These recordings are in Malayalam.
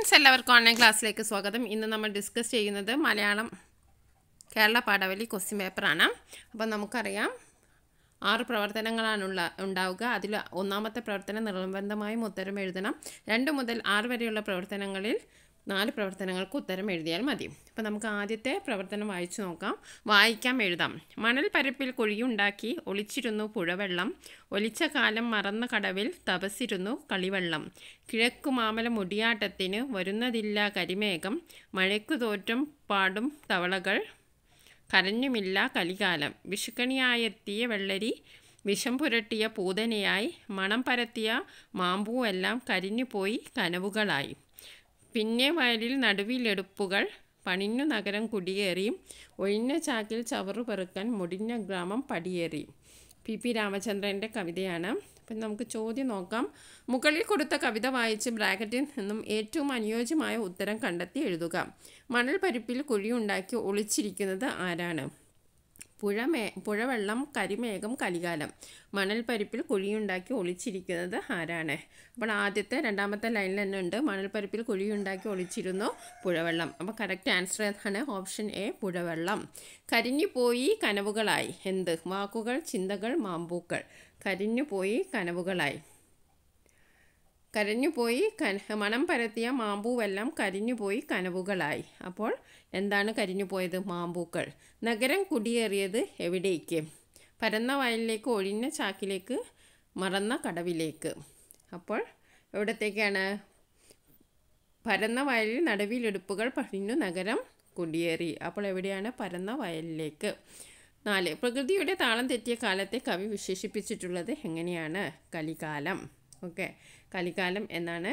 ഫ്രണ്ട്സ് എല്ലാവർക്കും ഓൺലൈൻ ക്ലാസ്സിലേക്ക് സ്വാഗതം ഇന്ന് നമ്മൾ ഡിസ്കസ് ചെയ്യുന്നത് മലയാളം കേരള പാഠവലി ക്വസ്റ്റ്യൻ പേപ്പറാണ് അപ്പോൾ നമുക്കറിയാം ആറ് പ്രവർത്തനങ്ങളാണുള്ള ഉണ്ടാവുക അതിൽ ഒന്നാമത്തെ പ്രവർത്തനം നിർബന്ധമായും ഉത്തരം എഴുതണം രണ്ട് മുതൽ ആറ് വരെയുള്ള പ്രവർത്തനങ്ങളിൽ നാല് പ്രവർത്തനങ്ങൾക്ക് ഉത്തരം എഴുതിയാൽ മതി അപ്പോൾ നമുക്ക് ആദ്യത്തെ പ്രവർത്തനം വായിച്ചു നോക്കാം വായിക്കാം എഴുതാം മണൽ പരപ്പിൽ കുഴിയുണ്ടാക്കി ഒളിച്ചിരുന്നു പുഴവെള്ളം ഒലിച്ച കാലം മറന്ന കടവിൽ തപസിരുന്നു കളിവെള്ളം കിഴക്കു മാമല മുടിയാട്ടത്തിന് വരുന്നതില്ല കരിമേഘം മഴയ്ക്കു തോറ്റം പാടും തവളകൾ കരഞ്ഞുമില്ല കലികാലം വിഷുക്കണിയായെത്തിയ വെള്ളരി വിഷം പുരട്ടിയ പൂതനയായി മണം പരത്തിയ മാമ്പൂവെല്ലാം കരിഞ്ഞുപോയി കനവുകളായി പിന്നെ വയലിൽ നടുവിലെടുപ്പുകൾ പണിഞ്ഞു നഗരം കുടിയേറി ഒഴിഞ്ഞ ചാക്കിൽ ചവറു പെറുക്കാൻ മുടിഞ്ഞ ഗ്രാമം പടിയേറി പി പി രാമചന്ദ്രൻ്റെ കവിതയാണ് അപ്പം നമുക്ക് ചോദ്യം നോക്കാം മുകളിൽ കൊടുത്ത കവിത വായിച്ച് ബ്രാക്കറ്റിൽ നിന്നും ഏറ്റവും അനുയോജ്യമായ ഉത്തരം കണ്ടെത്തി എഴുതുക മണൽ പരിപ്പിൽ കുഴിയുണ്ടാക്കി ഒളിച്ചിരിക്കുന്നത് ആരാണ് പുഴമേ പുഴവെള്ളം കരിമേഘം കലികാലം മണൽ പരിപ്പിൽ കുഴിയുണ്ടാക്കി ഒളിച്ചിരിക്കുന്നത് ആരാണ് അപ്പോൾ ആദ്യത്തെ രണ്ടാമത്തെ ലൈനിൽ തന്നെ ഉണ്ട് മണൽ പരിപ്പിൽ കുഴിയുണ്ടാക്കി ഒളിച്ചിരുന്നു പുഴവെള്ളം അപ്പോൾ കറക്റ്റ് ആൻസർ ഏതാണ് ഓപ്ഷൻ എ പുഴവെള്ളം കരിഞ്ഞുപോയി കനവുകളായി എന്ത് വാക്കുകൾ ചിന്തകൾ മാമ്പൂക്കൾ കരിഞ്ഞുപോയി കനവുകളായി കരഞ്ഞുപോയി കന മണം പരത്തിയ മാമ്പൂവെല്ലാം കരിഞ്ഞുപോയി കനവുകളായി അപ്പോൾ എന്താണ് കരിഞ്ഞുപോയത് മാമ്പൂക്കൾ നഗരം കുടിയേറിയത് എവിടേക്ക് പരന്ന വയലിലേക്ക് ഒഴിഞ്ഞ ചാക്കിലേക്ക് മറന്ന കടവിലേക്ക് അപ്പോൾ എവിടത്തേക്കാണ് പരന്ന വയലിൽ നടുവിലെടുപ്പുകൾ പണിഞ്ഞു നഗരം കുടിയേറി അപ്പോൾ എവിടെയാണ് പരന്ന വയലിലേക്ക് നാല് പ്രകൃതിയുടെ താളം തെറ്റിയ കാലത്തെ കവി വിശേഷിപ്പിച്ചിട്ടുള്ളത് എങ്ങനെയാണ് കലികാലം ഓക്കെ കലികാലം എന്നാണ്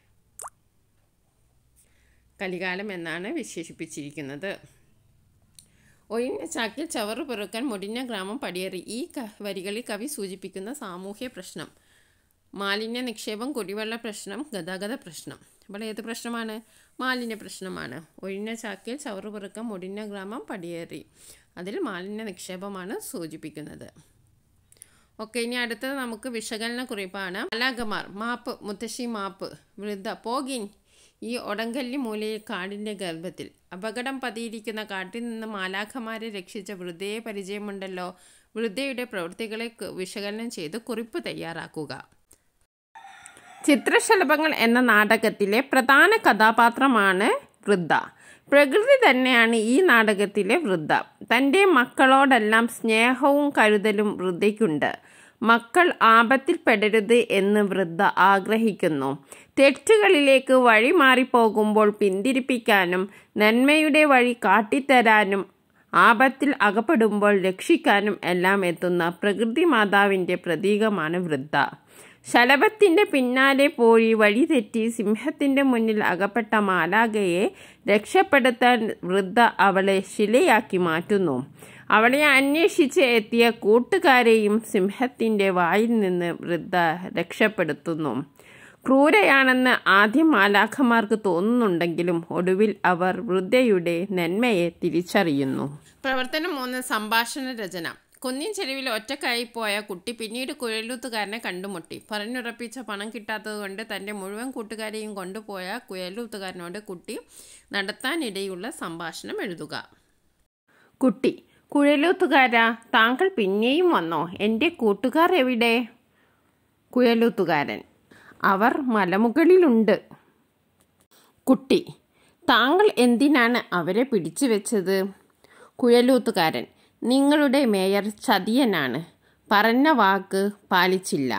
കലികാലം എന്നാണ് വിശേഷിപ്പിച്ചിരിക്കുന്നത് ഒഴിഞ്ഞ ചാക്കിൽ ചവറ് പെറുക്കാൻ മുടിഞ്ഞ ഗ്രാമം പടിയേറി ഈ ക വരികളിൽ കവി സൂചിപ്പിക്കുന്ന സാമൂഹ്യ പ്രശ്നം മാലിന്യ നിക്ഷേപം കുടിവെള്ള പ്രശ്നം ഗതാഗത പ്രശ്നം അപ്പോൾ ഏത് പ്രശ്നമാണ് മാലിന്യ പ്രശ്നമാണ് ഒഴിഞ്ഞ ചാക്കിൽ ചവറ് പെറുക്കാൻ മുടിഞ്ഞ ഗ്രാമം പടിയേറി അതിൽ മാലിന്യ നിക്ഷേപമാണ് സൂചിപ്പിക്കുന്നത് ഓക്കെ ഇനി അടുത്തത് നമുക്ക് വിശകലന കുറിപ്പാണ് അലാഗമാർ മാപ്പ് മുത്തശ്ശി മാപ്പ് വൃദ്ധ പോകിൻ ഈ ഒടങ്കല്ലി മൂലയിൽ കാടിൻ്റെ ഗർഭത്തിൽ അപകടം പതിയിരിക്കുന്ന കാട്ടിൽ നിന്ന് മാലാഖമാരെ രക്ഷിച്ച വൃദ്ധയെ പരിചയമുണ്ടല്ലോ വൃദ്ധയുടെ പ്രവൃത്തികളെ വിശകലനം ചെയ്ത് കുറിപ്പ് തയ്യാറാക്കുക ചിത്രശലഭങ്ങൾ എന്ന നാടകത്തിലെ പ്രധാന കഥാപാത്രമാണ് വൃദ്ധ പ്രകൃതി തന്നെയാണ് ഈ നാടകത്തിലെ വൃദ്ധ തൻ്റെ മക്കളോടെല്ലാം സ്നേഹവും കരുതലും വൃദ്ധയ്ക്കുണ്ട് മക്കൾ ആപത്തിൽപ്പെടരുത് എന്ന് വൃദ്ധ ആഗ്രഹിക്കുന്നു തെറ്റുകളിലേക്ക് വഴി മാറിപ്പോകുമ്പോൾ പിന്തിരിപ്പിക്കാനും നന്മയുടെ വഴി കാട്ടിത്തരാനും ആപത്തിൽ അകപ്പെടുമ്പോൾ രക്ഷിക്കാനും എല്ലാം എത്തുന്ന പ്രകൃതി മാതാവിൻ്റെ പ്രതീകമാണ് വൃദ്ധ ശലഭത്തിൻ്റെ പിന്നാലെ പോയി വഴി തെറ്റി സിംഹത്തിൻ്റെ മുന്നിൽ അകപ്പെട്ട മാലാകയെ രക്ഷപ്പെടുത്താൻ വൃദ്ധ അവളെ ശിലയാക്കി മാറ്റുന്നു അവളെ അന്വേഷിച്ച് എത്തിയ കൂട്ടുകാരെയും സിംഹത്തിൻ്റെ വായിൽ നിന്ന് വൃദ്ധ രക്ഷപ്പെടുത്തുന്നു ക്രൂരയാണെന്ന് ആദ്യം മാലാഖമാർക്ക് തോന്നുന്നുണ്ടെങ്കിലും ഒടുവിൽ അവർ വൃദ്ധയുടെ നന്മയെ തിരിച്ചറിയുന്നു പ്രവർത്തനം മൂന്ന് സംഭാഷണ രചന കുന്നിൻ ചെരുവിൽ ഒറ്റക്കായി പോയ കുട്ടി പിന്നീട് കുഴലൂത്തുകാരനെ കണ്ടുമുട്ടി പറഞ്ഞുറപ്പിച്ച പണം കിട്ടാത്തതുകൊണ്ട് തൻ്റെ മുഴുവൻ കൂട്ടുകാരെയും കൊണ്ടുപോയ കുഴലൂത്തുകാരനോട് കുട്ടി നടത്താനിടയുള്ള സംഭാഷണം എഴുതുക കുട്ടി കുഴലൂത്തുകാരാ താങ്കൾ പിന്നെയും വന്നോ എൻ്റെ കൂട്ടുകാർ എവിടെ കുഴലൂത്തുകാരൻ അവർ മലമുകളിലുണ്ട് കുട്ടി താങ്കൾ എന്തിനാണ് അവരെ പിടിച്ചു വെച്ചത് കുഴലൂത്തുകാരൻ നിങ്ങളുടെ മേയർ ചതിയനാണ് പറഞ്ഞ വാക്ക് പാലിച്ചില്ല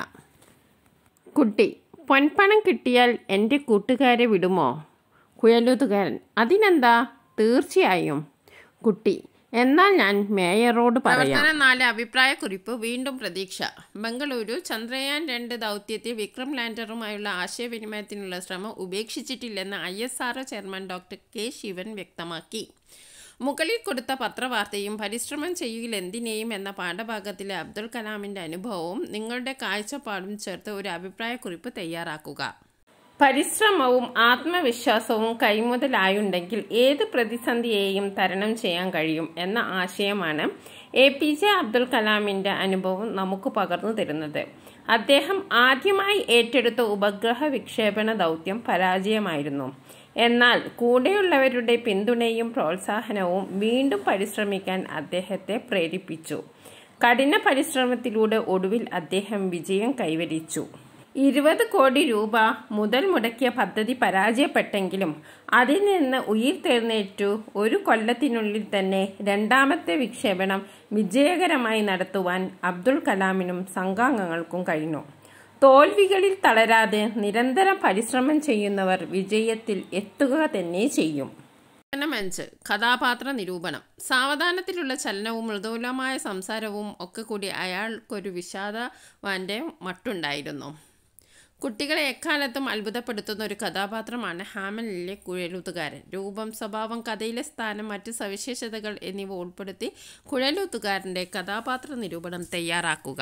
കുട്ടി പൊൻപണം കിട്ടിയാൽ എൻ്റെ കൂട്ടുകാരെ വിടുമോ കുഴലൂത്തുകാരൻ അതിനെന്താ തീർച്ചയായും കുട്ടി എന്നാൽ ഞാൻ മേയറോട് പറയാം നാല് അഭിപ്രായ കുറിപ്പ് വീണ്ടും പ്രതീക്ഷ ബംഗളൂരു ചന്ദ്രയാൻ രണ്ട് ദൗത്യത്തിൽ വിക്രം ലാൻഡറുമായുള്ള ആശയവിനിമയത്തിനുള്ള ശ്രമം ഉപേക്ഷിച്ചിട്ടില്ലെന്ന് I S R chairman doctor K Sivan വ്യക്തമാക്കി മുകളിൽ കൊടുത്ത പത്രവാർത്തയും പരിശ്രമം ചെയ്യുകിൽ എന്തിനേയും എന്ന പാഠഭാഗത്തിലെ അബ്ദുൽ കലാമിൻ്റെ അനുഭവവും നിങ്ങളുടെ കാഴ്ചപ്പാടും ചേർത്ത് ഒരു അഭിപ്രായക്കുറിപ്പ് തയ്യാറാക്കുക പരിശ്രമവും ആത്മവിശ്വാസവും കൈമുതലായുണ്ടെങ്കിൽ ഏത് പ്രതിസന്ധിയെയും തരണം ചെയ്യാൻ കഴിയും എന്ന ആശയമാണ് എ പി ജെ അബ്ദുൽ കലാമിൻ്റെ അനുഭവം നമുക്ക് പകർന്നു തരുന്നത് അദ്ദേഹം ആദ്യമായി ഏറ്റെടുത്ത ഉപഗ്രഹ വിക്ഷേപണ ദൗത്യം പരാജയമായിരുന്നു എന്നാൽ കൂടെയുള്ളവരുടെ പിന്തുണയും പ്രോത്സാഹനവും വീണ്ടും പരിശ്രമിക്കാൻ അദ്ദേഹത്തെ പ്രേരിപ്പിച്ചു കഠിന പരിശ്രമത്തിലൂടെ ഒടുവിൽ അദ്ദേഹം വിജയം കൈവരിച്ചു ഇരുപത് കോടി രൂപ മുതൽ മുടക്കിയ പദ്ധതി പരാജയപ്പെട്ടെങ്കിലും അതിൽ നിന്ന് ഉയിർത്തെഴുന്നേറ്റു ഒരു കൊല്ലത്തിനുള്ളിൽ തന്നെ രണ്ടാമത്തെ വിക്ഷേപണം വിജയകരമായി നടത്തുവാൻ അബ്ദുൾ കലാമിനും സംഘാംഗങ്ങൾക്കും കഴിഞ്ഞു തോൽവികളിൽ തളരാതെ നിരന്തരം പരിശ്രമം ചെയ്യുന്നവർ വിജയത്തിൽ എത്തുക തന്നെ ചെയ്യും അഞ്ച് കഥാപാത്ര നിരൂപണം സാവധാനത്തിലുള്ള ചലനവും മൃദുലമായ സംസാരവും ഒക്കെ കൂടി അയാൾക്കൊരു വിഷാദവാന്റെ മട്ടുണ്ടായിരുന്നു കുട്ടികളെ എക്കാലത്തും അത്ഭുതപ്പെടുത്തുന്ന ഒരു കഥാപാത്രമാണ് ഹാമലിലെ കുഴലൂത്തുകാരൻ രൂപം സ്വഭാവം കഥയിലെ സ്ഥാനം മറ്റ് സവിശേഷതകൾ എന്നിവ ഉൾപ്പെടുത്തി കുഴലൂത്തുകാരൻ്റെ കഥാപാത്ര നിരൂപണം തയ്യാറാക്കുക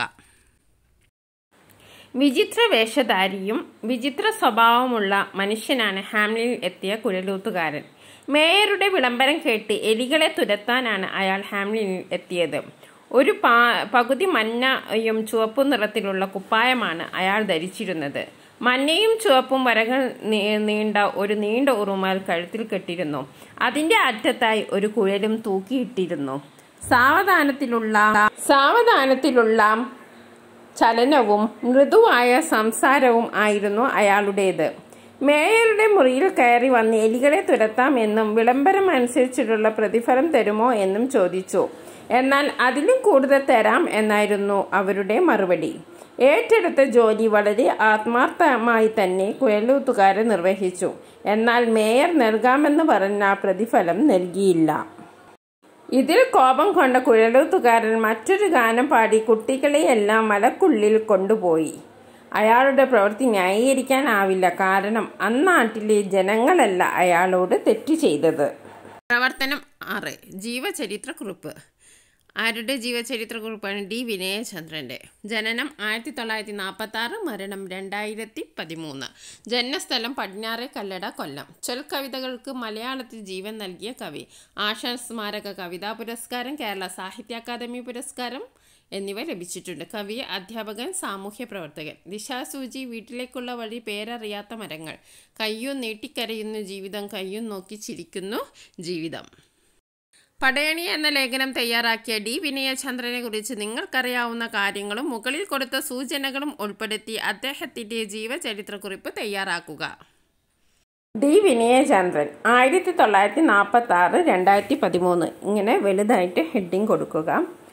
വിചിത്ര വേഷധാരിയും വിചിത്ര സ്വഭാവമുള്ള മനുഷ്യനാണ് ഹാംലിനിൽ എത്തിയ കുഴലൂത്തുകാരൻ മേയറുടെ വിളംബരം കേട്ട് എലികളെ തുരത്താനാണ് അയാൾ ഹാംലിനിൽ എത്തിയത് ഒരു പാ പകുതി മഞ്ഞയും ചുവപ്പും നിറത്തിലുള്ള കുപ്പായമാണ് അയാൾ ധരിച്ചിരുന്നത് മഞ്ഞയും ചുവപ്പും വരകൾ നീണ്ട ഒരു നീണ്ട ഉറുമാൽ കഴുത്തിൽ കെട്ടിരുന്നു അതിന്റെ അറ്റത്തായി ഒരു കുഴലും തൂക്കിയിട്ടിരുന്നു സാവധാനത്തിലുള്ള സാവധാനത്തിലുള്ള ചലനവും മൃദുവായ സംസാരവും ആയിരുന്നു അയാളുടേത് മേയറുടെ മുറിയിൽ കയറി വന്ന് എലികളെ തുരത്താമെന്നും വിളംബരം അനുസരിച്ചിട്ടുള്ള പ്രതിഫലം തരുമോ എന്നും ചോദിച്ചു എന്നാൽ അതിലും കൂടുതൽ തരാം എന്നായിരുന്നു അവരുടെ മറുപടി ഏറ്റെടുത്ത ജോലി വളരെ ആത്മാർത്ഥമായി തന്നെ കുഴലൂത്തുകാരൻ നിർവഹിച്ചു എന്നാൽ മേയർ നൽകാമെന്ന് പറഞ്ഞ പ്രതിഫലം നൽകിയില്ല ഇതിൽ കോപം കൊണ്ട കുഴലൂത്തുകാരൻ മറ്റൊരു ഗാനം പാടി കുട്ടികളെയെല്ലാം മലക്കുള്ളിൽ കൊണ്ടുപോയി അയാളുടെ പ്രവൃത്തി ന്യായീകരിക്കാനാവില്ല കാരണം അന്നാട്ടിലെ ജനങ്ങളല്ല അയാളോട് തെറ്റു ചെയ്തത് പ്രവർത്തനം ആറ് ജീവചരിത്രക്കുറിപ്പ് ആരുടെ ജീവചരിത്രക്കുറിപ്പാണ് ഡി വിനയചന്ദ്രൻ്റെ ജനനം ആയിരത്തി തൊള്ളായിരത്തി നാൽപ്പത്തി ആറ് മരണം രണ്ടായിരത്തി പതിമൂന്ന് ജന്മസ്ഥലം പടിഞ്ഞാറെ കല്ലട കൊല്ലം ചൊൽ കവിതകൾക്ക് മലയാളത്തിൽ ജീവൻ നൽകിയ കവി ആശാൻ സ്മാരക കവിതാ പുരസ്കാരം കേരള സാഹിത്യ അക്കാദമി പുരസ്കാരം എന്നിവ ലഭിച്ചിട്ടുണ്ട് കവി അധ്യാപകൻ സാമൂഹ്യ പ്രവർത്തകൻ ദിശാസൂചി വീട്ടിലേക്കുള്ള വഴി പേരറിയാത്ത മരങ്ങൾ കയ്യും നീട്ടിക്കരയുന്നു ജീവിതം കയ്യും നോക്കി ചിരിക്കുന്നു ജീവിതം പടയണി എന്ന ലേഖനം തയ്യാറാക്കിയ ഡി വിനയചന്ദ്രനെ കുറിച്ച് നിങ്ങൾക്കറിയാവുന്ന കാര്യങ്ങളും മുകളിൽ കൊടുത്ത സൂചനകളും ഉൾപ്പെടുത്തി അദ്ദേഹത്തിൻ്റെ ജീവചരിത്രക്കുറിപ്പ് തയ്യാറാക്കുക ഡി വിനയചന്ദ്രൻ ആയിരത്തി തൊള്ളായിരത്തി നാൽപ്പത്തി ആറ് രണ്ടായിരത്തി പതിമൂന്ന് ഇങ്ങനെ വലുതായിട്ട് ഹെഡിങ് കൊടുക്കുക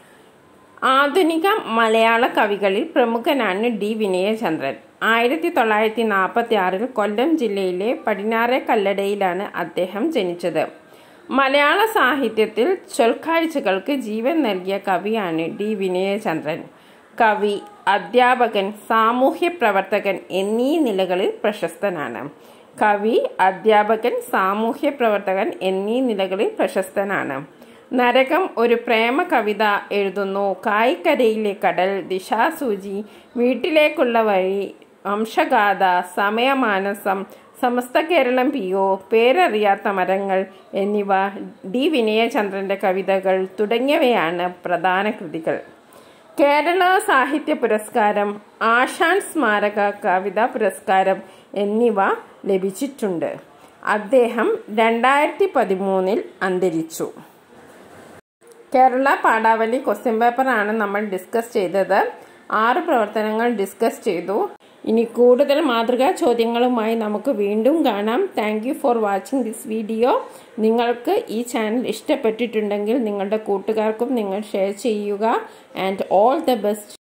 ആധുനിക മലയാള കവികളിൽ പ്രമുഖനാണ് ഡി വിനയചന്ദ്രൻ ആയിരത്തി തൊള്ളായിരത്തി നാൽപ്പത്തി ആറിൽ കൊല്ലം ജില്ലയിലെ പടിഞ്ഞാറെ കല്ലടയിലാണ് അദ്ദേഹം ജനിച്ചത് മലയാള സാഹിത്യത്തിൽ ചൊൽക്കാഴ്ചകൾക്ക് ജീവൻ നൽകിയ കവിയാണ് ഡി വിനയചന്ദ്രൻ കവി അധ്യാപകൻ സാമൂഹ്യ പ്രവർത്തകൻ എന്നീ നിലകളിൽ പ്രശസ്തനാണ് കവി അധ്യാപകൻ സാമൂഹ്യ പ്രവർത്തകൻ എന്നീ നിലകളിൽ പ്രശസ്തനാണ് നരകം ഒരു പ്രേമ കവിത എഴുതുന്നു കായ്ക്കരയിലെ കടൽ ദിശാസൂചി വീട്ടിലേക്കുള്ള വഴി വംശഗാഥ സമയമാനസം സമസ്ത കേരളം പിയോ പേരറിയാത്ത മരങ്ങൾ എന്നിവ ഡി വിനയചന്ദ്രന്റെ കവിതകൾ തുടങ്ങിയവയാണ് പ്രധാന കൃതികൾ കേരള സാഹിത്യ പുരസ്കാരം ആശാൻ സ്മാരക കവിതാ പുരസ്കാരം എന്നിവ ലഭിച്ചിട്ടുണ്ട് അദ്ദേഹം രണ്ടായിരത്തി പതിമൂന്നിൽ അന്തരിച്ചു കേരള പാഠാവലി ക്വസ്റ്റ്യൻ പേപ്പറാണ് നമ്മൾ ഡിസ്കസ് ചെയ്തത് ആറ് പ്രവർത്തനങ്ങൾ ഡിസ്കസ് ചെയ്തു ഇനി കൂടുതൽ മാതൃകാ ചോദ്യങ്ങളുമായി നമുക്ക് വീണ്ടും കാണാം thank you for watching this video നിങ്ങൾക്ക് ഈ ചാനൽ ഇഷ്ടപ്പെട്ടിട്ടുണ്ടെങ്കിൽ നിങ്ങളുടെ കൂട്ടുകാർക്കും നിങ്ങൾ ഷെയർ ചെയ്യുക ആൻഡ് ഓൾ ദ ബെസ്റ്റ്